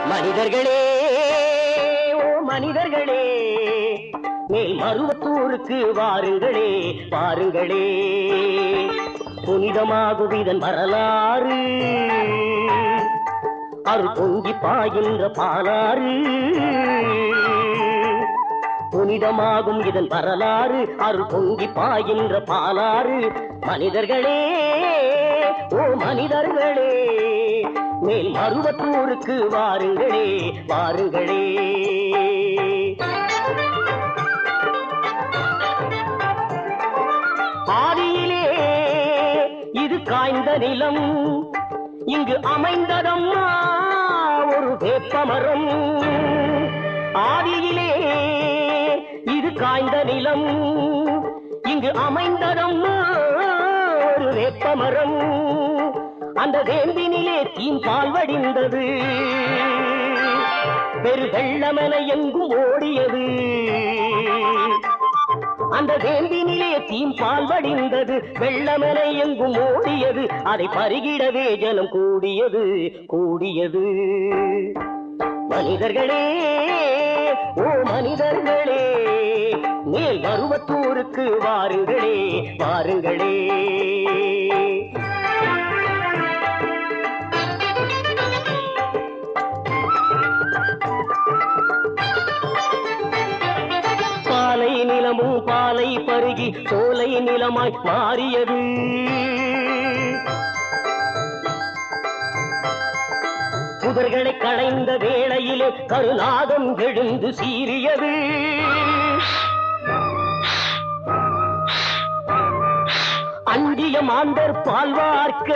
மனிதர்களே ஓ மனிதர்களே மேல் மருவத்தூருக்கு வாருங்களே வாருங்களே புனிதமாகும் இதன் வரலாறு அருள் பொங்கி பாய்கின்ற பாலாறு புனிதமாகும் இதன் வரலாறு அருள் பொங்கி பாய்கின்ற பாலாறு மனிதர்களே ஓ மனிதர்களே மேல் மருவத்தூருக்கு வாருங்களே வாருங்களே ஆதியிலே இது காய்ந்த நிலம் இங்கு அமைந்ததம்மா ஒரு வேப்பமரம் ஆதியிலே இது காய்ந்த நிலம் இங்கு அமைந்ததம்மா ஒரு வேப்பமரம் அந்த வேம்பினிலே தீம்பால் வடிந்தது பெரு வெள்ளமென எங்கும் ஓடியது அந்த வேம்பினிலே தீம்பால் வடிந்தது வெள்ளமென எங்கும் ஓடியது அதை பருகிடவே ஜனம் கூடியது கூடியது மனிதர்களே ஓ மனிதர்களே மேல் மருவத்தூருக்கு வாருங்களே வாருங்களே பாலை நிலமும் பாலை பருகி சோலை நிலமாய் மாறியது புதர்களை களைந்த வேளையிலே கருநாகம் எழுந்து சீறியது அஞ்சிய மாந்தர் பால்வார்க்க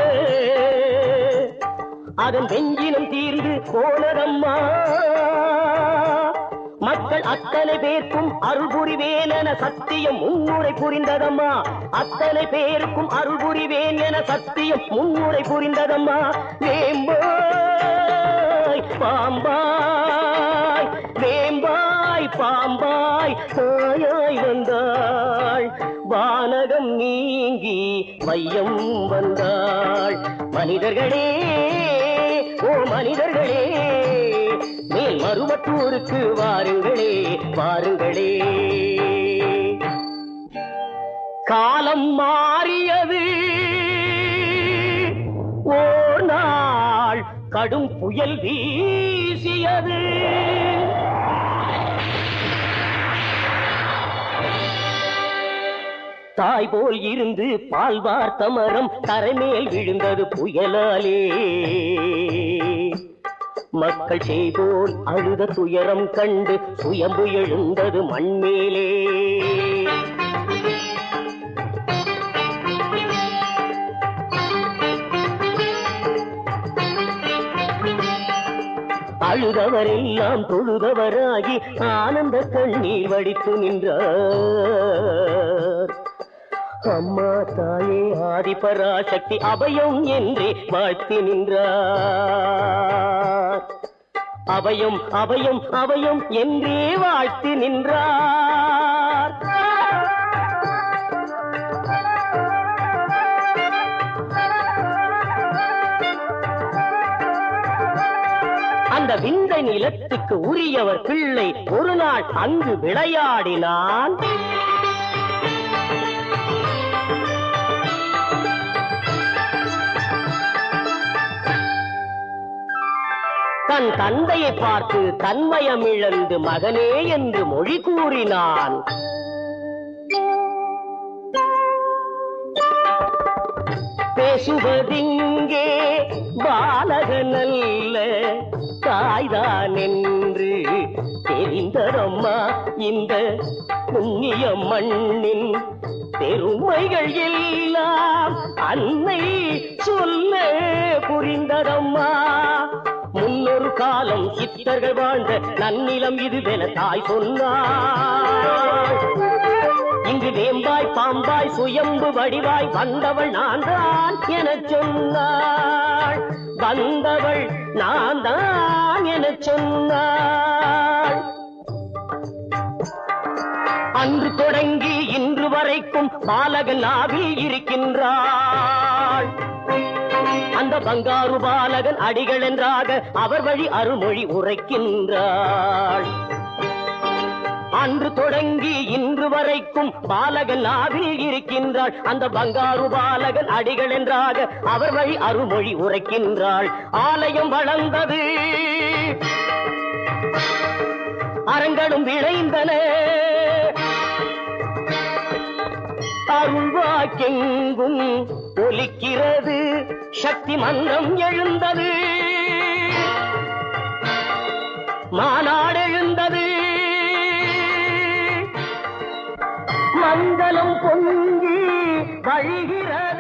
அதன் வெஞ்சினம் தீர்ந்து போனதம்மா மக்கள் அத்தனை பேருக்கும் அருள் புரிவேன் என சத்தியம் முன்னுரை புரிந்ததம்மா அத்தனை பேருக்கும் அருள் புரிவேன் என சத்தியம் முன்னுரை புரிந்ததம்மா வேம்பாய் பாம்பாய் வேம்பாய் பாம்பாய் தாயாய் வந்தாள் வானகம் நீங்கி மையம் வந்தாள் மனிதர்களே ஓ மனிதர்களே மேல் மருவத்தூருக்கு வாருங்களே வாருங்களே காலம் மாறியது ஓர் நாள் கடும் புயல் வீசியது தாய் போல் இருந்து பால் வார்த்த மரம் தரைமேல் விழுந்தது புயலாலே மக்கள் செய்போல் அழுத துயரம் கண்டு சுயம்பு எழுந்தது மண்மேலே அழுதவரெல்லாம் தொழுதவராகி ஆனந்த கண்ணீர் வடித்து நின்றார் அம்மா தாயே ஆதிபராசக்தி அபயம் என்றே வாழ்த்தி நின்றார் அபயம் அபயம் அபயம் என்றே வாழ்த்தி நின்றார் அந்த விந்தை நிலத்துக்கு உரியவர் பிள்ளை ஒரு நாள் அங்கு விளையாடினான் தன் தந்தையை பார்த்து தன்மயமிழந்து மகனே என்று மொழி கூறினான் பேசுவதிங்கே பாலகனல்ல தாய்தான் என்று தெரிந்ததம்மா இந்த புண்ணிய மண்ணின் பெருமைகள் எல்லாம் அன்னை சொல்ல புரிந்ததம்மா முன்னொரு காலம் சித்தர்கள் வாழ்ந்த நன்னிலம் இதுவென தாய் சொன்னாள் இங்கு வேம்பாய் பாம்பாய் சுயம்பு வடிவாய் வந்தவள் நான் தான் எனச் சொன்னாள் வந்தவள் நான் தான் எனச் சொன்னாள் அன்று தொடங்கி இன்று வரைக்கும் பாலகன் நாவில் இருக்கின்றாள் அந்த பங்காரு பாலகன் அடிகள் என்றாக அவர் வழி அருமொழி உரைக்கின்றாள் அன்று தொடங்கி இன்று வரைக்கும் பாலகன் நாவில் இருக்கின்றாள் அந்த பங்காரு பாலகன் அடிகள் என்றாக அவர் வழி அருமொழி உரைக்கின்றாள் ஆலயம் வளர்ந்தது அரங்களும் விளைந்தன அருள்வாக்கெங்கும் ஒலிக்கிறது சக்தி மன்றம் எழுந்தது மாநாடு எழுந்தது மங்களம் பொங்கி வழிகிறது